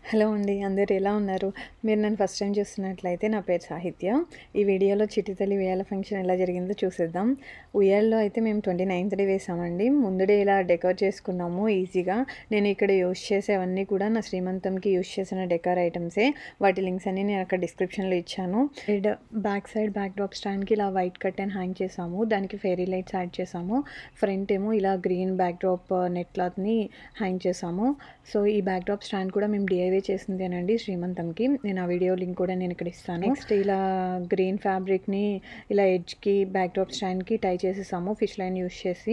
Hello అండి అందరు ఎలా ఉన్నారు మీరు నన్ను ఫస్ట్ టైం చూస్తున్నట్లయితే నా పేరు సాహిత్య ఈ వీడియోలో చిట్టి తల్లి ఉయ్యాల ఫంక్షన్ ఎలా జరిగిందో చూసేద్దాం ఉయ్యాల్లో అయితే మేము ట్వంటీ నైన్త్ డే వేసామండి ముందు డే ఇలా డెకర్ చేసుకున్నాము ఈజీగా నేను ఇక్కడ యూస్ చేసేవన్నీ కూడా నా శ్రీమంతంకి యూస్ చేసిన డెకర్ ఐటమ్సే వాటి లింక్స్ అన్ని నేను అక్కడ డిస్క్రిప్షన్లో ఇచ్చాను and back side backdrop స్టాండ్కి ఇలా వైట్ కట్ అండ్ హ్యాంగ్ చేసాము దానికి ఫెయిరీ లైట్స్ యాడ్ చేసాము ఫ్రంట్ ఏమో ఇలా గ్రీన్ బ్యాక్ డ్రాప్ నెట్ క్లాత్ని హ్యాంగ్ చేసాము సో ఈ బ్యాక్ డ్రాప్ స్టాండ్ కూడా మేము డిఐవే చేసిందేనండి శ్రీమంతంకి నేను ఆ వీడియో లింక్ కూడా నేను ఇక్కడ ఇస్తాను నెక్స్ట్ ఇలా గ్రీన్ ఫ్యాబ్రిక్ని ఇలా ఎడ్జ్కి బ్యాక్ డ్రాప్ స్టాండ్కి టై చేసేసాము ఫిష్ లైన్ యూస్ చేసి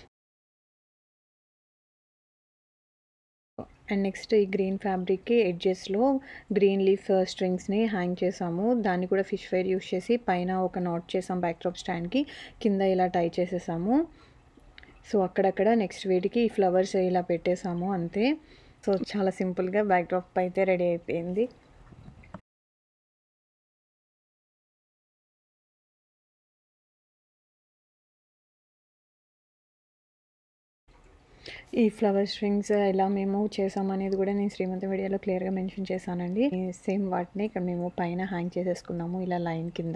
అండ్ నెక్స్ట్ ఈ గ్రీన్ ఫ్యాబ్రిక్కి ఎడ్జెస్లో గ్రీన్ లీఫ్ స్ట్రింగ్స్ని హ్యాంగ్ చేసాము దాన్ని కూడా ఫిష్ వైర్ యూస్ చేసి పైన ఒక నాట్ చేసాం బ్యాక్ డ్రాప్ స్టాండ్కి కింద ఇలా టై చేసేసాము సో అక్కడక్కడ నెక్స్ట్ వీటికి ఈ ఫ్లవర్స్ ఇలా పెట్టేసాము అంతే సో చాలా సింపుల్గా బ్యాక్ డ్రాప్ అయితే రెడీ అయిపోయింది ఈ ఫ్లవర్ స్ట్రింగ్స్ ఎలా మేము చేసామనేది కూడా నేను శ్రీమంతం వీడియోలో క్లియర్గా మెన్షన్ చేశానండి సేమ్ వాటిని ఇక్కడ మేము పైన హ్యాంగ్ చేసేసుకున్నాము ఇలా లైన్ కింద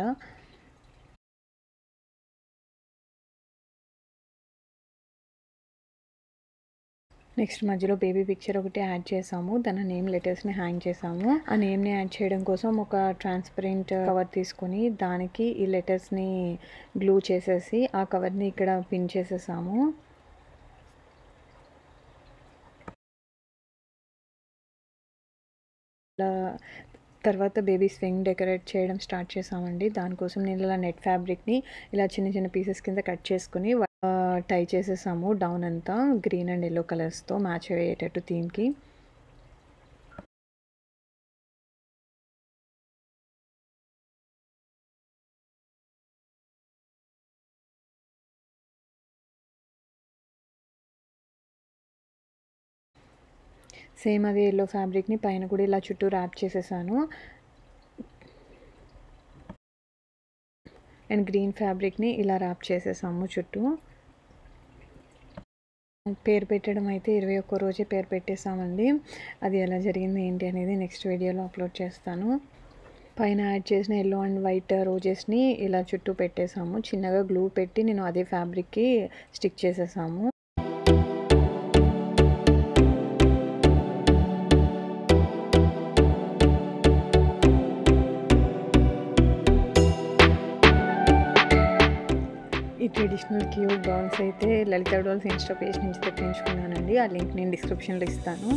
నెక్స్ట్ మధ్యలో బేబీ పిక్చర్ ఒకటి యాడ్ చేసాము దాని నేమ్ లెటర్స్ని హ్యాంగ్ చేసాము ఆ నేమ్ని యాడ్ చేయడం కోసం ఒక ట్రాన్స్పరెంట్ కవర్ తీసుకొని దానికి ఈ లెటర్స్ని గ్లూ చేసేసి ఆ కవర్ని ఇక్కడ పిన్ చేసేసాము ఇలా తర్వాత బేబీ స్వింగ్ డెకరేట్ చేయడం స్టార్ట్ చేసామండి దానికోసం నేను ఇలా నెట్ ఫ్యాబ్రిక్ని ఇలా చిన్న చిన్న పీసెస్ కింద కట్ చేసుకుని టై చేసేసాము డౌన్ అంతా గ్రీన్ అండ్ ఎల్లో కలర్స్తో మ్యాచ్ అయ్యేటట్టు థీమ్కి సేమ్ అదే ఎల్లో ఫ్యాబ్రిక్ని పైన కూడా ఇలా చుట్టూ ర్యాప్ చేసేసాను అండ్ గ్రీన్ ఫ్యాబ్రిక్ని ఇలా ర్యాప్ చేసేసాము చుట్టూ పేరు పెట్టడం అయితే ఇరవై ఒక్క రోజే పేరు పెట్టేసామండి అది ఎలా జరిగింది ఏంటి అనేది నెక్స్ట్ వీడియోలో అప్లోడ్ చేస్తాను పైన యాడ్ చేసిన ఎల్లో అండ్ వైట్ రోజెస్ని ఇలా చుట్టూ పెట్టేసాము చిన్నగా గ్లూ పెట్టి నేను అదే ఫ్యాబ్రిక్కి స్టిక్ చేసేసాము ఈ ట్రెడిషనల్ క్యూబ్ డాల్స్ అయితే లలిత డాల్స్ ఇన్స్టా పేజ్ నుంచి తెప్పించుకున్నానండి ఆ లింక్ నేను డిస్క్రిప్షన్లో ఇస్తాను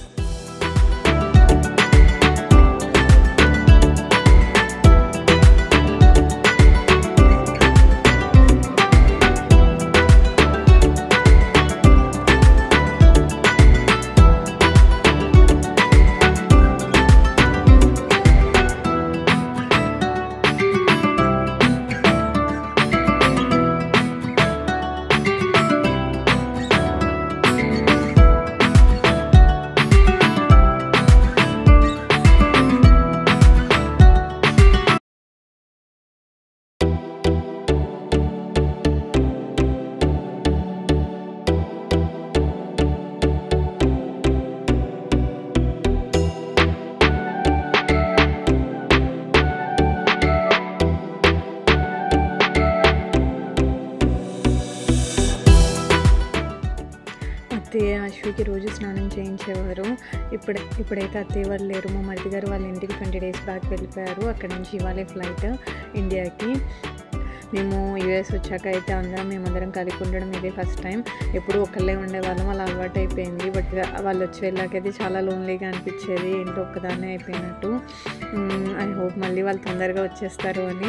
అత్తయ్య అశ్వికి రోజు స్నానం చేయించేవారు ఇప్పుడు ఇప్పుడైతే అత్తయ్య వాళ్ళు లేరు మా మరిది గారు వాళ్ళ ఇంటికి ట్వంటీ డేస్ బ్యాక్ వెళ్ళిపోయారు అక్కడ నుంచి ఇవాళే ఫ్లైట్ ఇండియాకి మేము యూఎస్ వచ్చాక అయితే అందరం మేమందరం కలిసి ఉండడం ఇదే ఫస్ట్ టైం ఎప్పుడు ఒకళ్ళే ఉండేవాళ్ళం అలా అలవాటు అయిపోయింది బట్ వాళ్ళు వచ్చి వెళ్ళాకైతే చాలా లోన్లీగా అనిపించేది ఏంటో ఒక్కదాన్నే అయిపోయినట్టు ఐ హోప్ మళ్ళీ వాళ్ళు తొందరగా వచ్చేస్తారు అని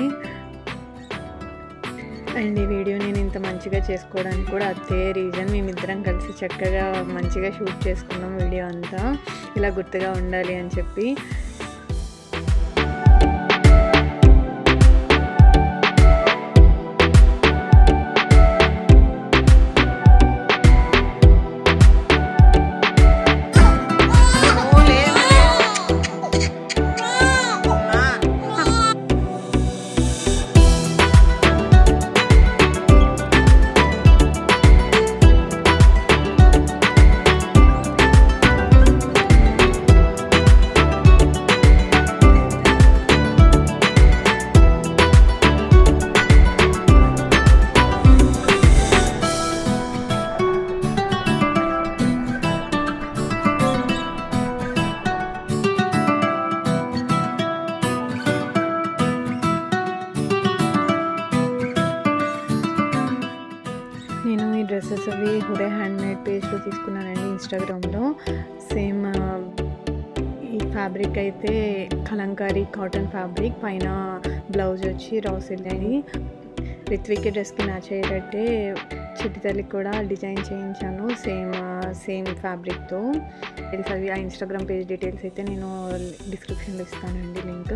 అండ్ ఈ వీడియో నేను ఇంత మంచిగా చేసుకోవడానికి కూడా అదే రీజన్ మేమిద్దరం కలిసి చక్కగా మంచిగా షూట్ చేసుకున్నాం వీడియో అంతా ఇలా గుర్తుగా ఉండాలి అని చెప్పి హురే హ్యాండ్మేడ్ పేజ్లో తీసుకున్నానండి ఇన్స్టాగ్రామ్లో సేమ్ ఈ ఫ్యాబ్రిక్ అయితే కలంకారీ కాటన్ ఫ్యాబ్రిక్ పైన బ్లౌజ్ వచ్చి రా సిల్క్ అని రిత్విక్ డ్రెస్కి మ్యాచ్ అయ్యేటట్టే చిట్టి తల్లికి కూడా డిజైన్ చేయించాను సేమ్ సేమ్ ఫ్యాబ్రిక్తో డీటెయిల్స్ అవి ఆ ఇన్స్టాగ్రామ్ పేజ్ డీటెయిల్స్ అయితే నేను డిస్క్రిప్షన్లో ఇస్తానండి లింక్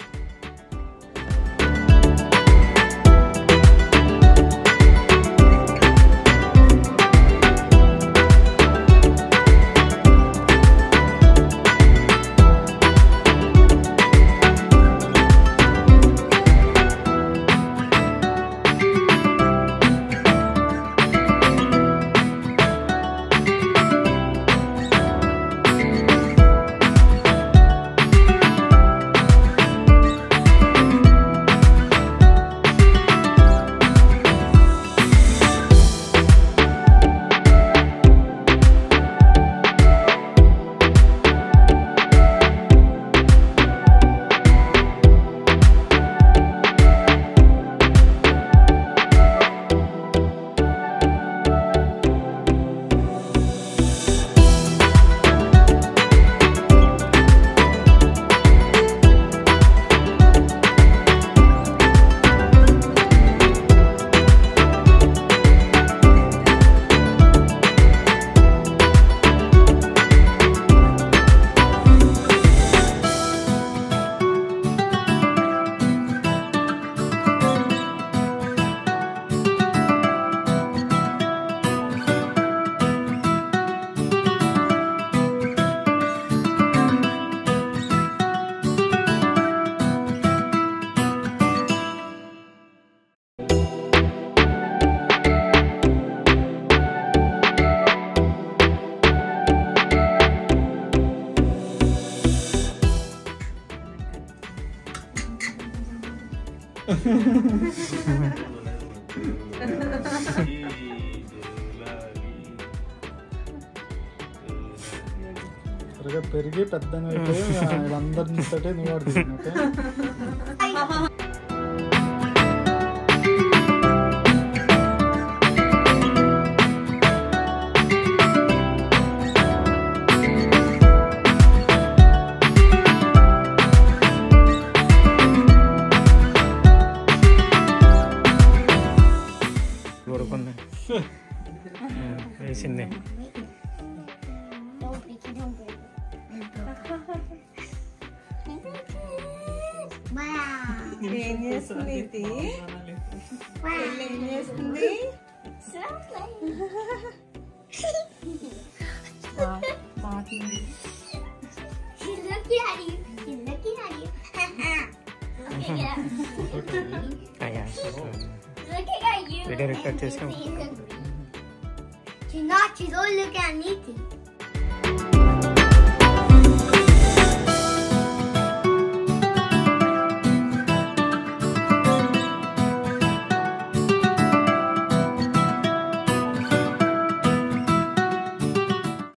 త్వరగా పెరిగి పెద్ద అయిపోయి వీళ్ళందరినీ తోటే నువ్వు ఆడుతుంది ఓకే కొడుకుంది వేసింది Don't break it, don't break it. Wow. ఏం చేస్తుంది ఇది Wow. ఏం చేస్తుంది Sounds like. She's looking at you. She's looking at you. okay, yeah. అయ్యా Looking at you. Video record చేసాం. She's not. She's only looking at me.